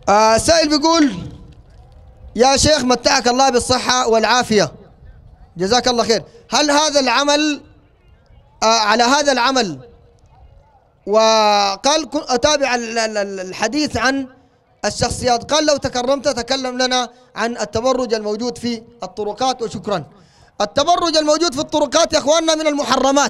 آه سائل بيقول يا شيخ متعك الله بالصحة والعافية جزاك الله خير هل هذا العمل آه على هذا العمل وقال كن- أتابع ال- ال- ال- الحديث عن الشخصيات قال لو تكرمت تكلم لنا عن التبرج الموجود في الطرقات وشكرا التبرج الموجود في الطرقات يا اخواننا من المحرمات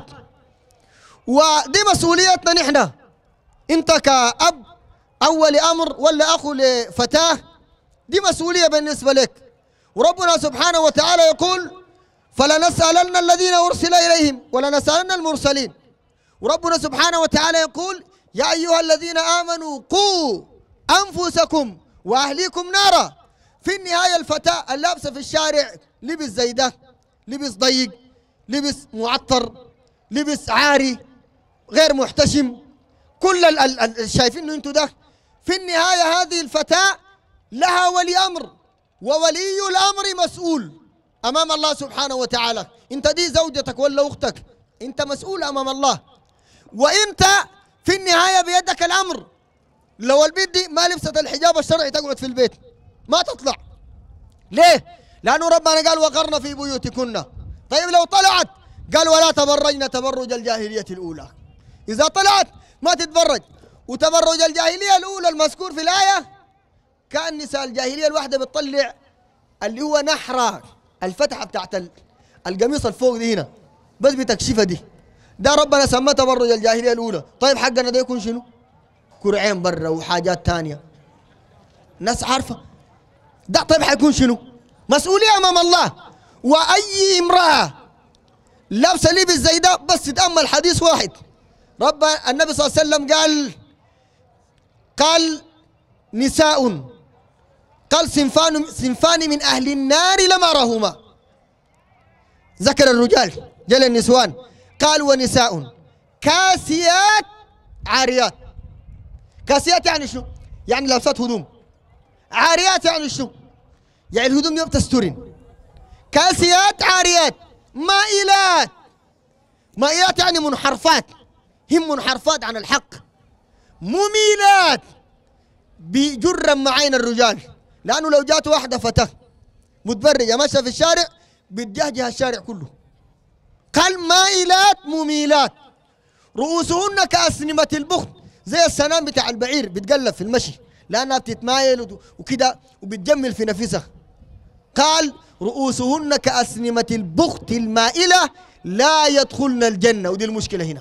ودي مسؤوليتنا نحن انت كأب اول امر ولا اخو لفتاه دي مسؤوليه بالنسبه لك وربنا سبحانه وتعالى يقول فلنسالن الذين ارسل اليهم ولنسالن المرسلين وربنا سبحانه وتعالى يقول يا ايها الذين امنوا قوا انفسكم واهليكم نارا في النهايه الفتاه اللابسه في الشارع لبس زي ده لبس ضيق لبس معطر لبس عاري غير محتشم كل ال- ال- ال- شايفين انتوا ده في النهايه هذه الفتاه لها ولي امر وولي الامر مسؤول امام الله سبحانه وتعالى انت دي زوجتك ولا اختك انت مسؤول امام الله وانت في النهايه بيدك الامر لو البنت دي ما لبست الحجاب الشرعي تقعد في البيت ما تطلع ليه؟ لأنه ربنا قال وقرن في بيوتكن طيب لو طلعت قال ولا تبرجن تبرج الجاهلية الأولى إذا طلعت ما تتبرج وتبرج الجاهلية الأولى المذكور في الآية كان نساء الجاهلية الواحدة بتطلع اللي هو نحرة الفتحة بتاعت ال- القميص الفوق دي هنا بس بتكشفها دي ده ربنا سماه تبرج الجاهلية الأولى طيب حقنا ده يكون شنو؟ كرعين برا وحاجات تانية ناس عارفة ده طيب حيكون شنو؟ مسؤولية أمام الله وأي امرأة لابسة لبس زي ده بس تتأمل حديث واحد رب النبي صلى الله عليه وسلم قال قال نساء قال صنفان صنفان من أهل النار لم أرهما ذكر الرجال جل النسوان قال ونساء كاسيات عاريات كاسيات يعني شنو؟ يعني لابسات هدوم عاريات يعني شنو؟ يعني الهدوم دي ما بتسترن كاسيات عاريات مائلات مائلات يعني منحرفات هم منحرفات عن الحق مميلات بجرا معين الرجال لانه لو جات واحده فتاه متبرجه ماشيه في الشارع بتجهجه الشارع كله قال مائلات مميلات رؤوسهن كأسنمة البخت زي السنام بتاع البعير بتقلب في المشي لأنها بتتمايل وت- وكده وبتجمل في نفسها قال رؤوسهن كأسنمة البخت المائلة لا يدخلن الجنة ودي المشكلة هنا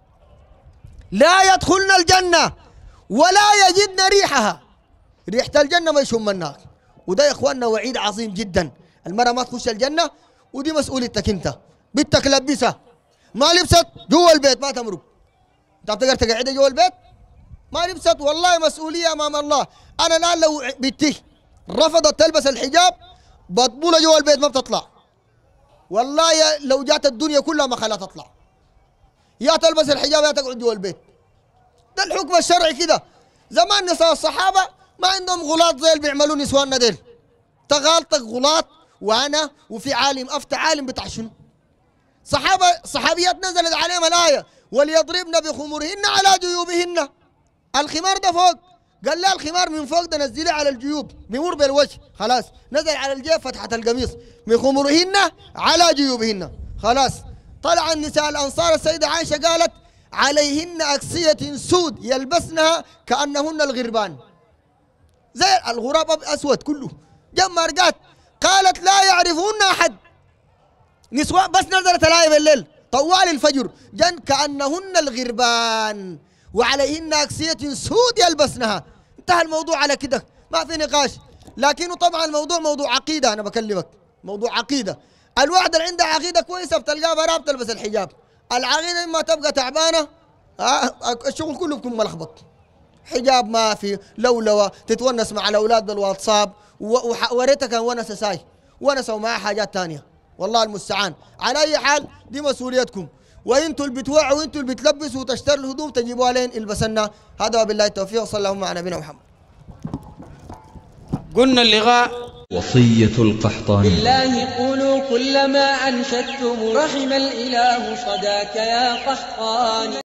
لا يدخلن الجنة ولا يجدن ريحها ريحة الجنة ما يشم النار وده يا اخواننا وعيد عظيم جدا المرأة ما تخش الجنة ودي مسؤوليتك انت بدك لبسها ما لبست جوا البيت ما تمرق انت بتقدر تقعدها جوا البيت ما لبست والله مسؤولية امام الله انا الان لو بنتي رفضت تلبس الحجاب بطبولة جوا البيت ما بتطلع والله يا لو جات الدنيا كلها ما خلاها تطلع يا تلبس الحجاب يا تقعد جوا البيت ده الحكم الشرعي كده زمان نساء الصحابة ما عندهم غلاط زي اللي بيعملوا نسواننا ديل تغالطك غلاط وانا وفي عالم افتى عالم بتاع شنو صحابة صحابيات نزلت عليهم الآية وليضربن بخمرهن على جيوبهن الخمار ده فوق قال لا الخمار من فوق ده نزليه على الجيوب بيمر بالوجه خلاص نزل على الجيب فتحة القميص من خمرهن على جيوبهن خلاص طلع النساء الأنصار السيدة عائشة قالت عليهن أكسية سود يلبسنها كأنهن الغربان زي الغراب أسود كله جمع رقات قالت لا يعرفهن أحد نسوان بس نزلت الآية بالليل طوال الفجر جن كأنهن الغربان وعليهن أكسية سود يلبسنها انتهى الموضوع على كده ما في نقاش لكنه طبعا الموضوع موضوع عقيدة أنا بكلمك موضوع عقيدة الواحدة اللي عندها عقيدة كويسة بتلقاها برا بتلبس الحجاب العقيدة إما تبقى تعبانة آه الشغل كله بيكون ملخبط حجاب ما في لولوة تتونس مع الأولاد بالواتساب و- وح- وريتها كان ونس ساي ونسوا معاه حاجات تانية والله المستعان على أي حال دي مسؤوليتكم وانتوا اللي بتوعوا وانتوا اللي بتلبسوا وتشتروا الهدوم تجيبوها لين البسنا هذا وبالله التوفيق صلى الله على نبينا محمد قلنا اللغاء وصية القحطاني بالله قولوا كل ما أنشدتم رحم الإله صداك يا قحطان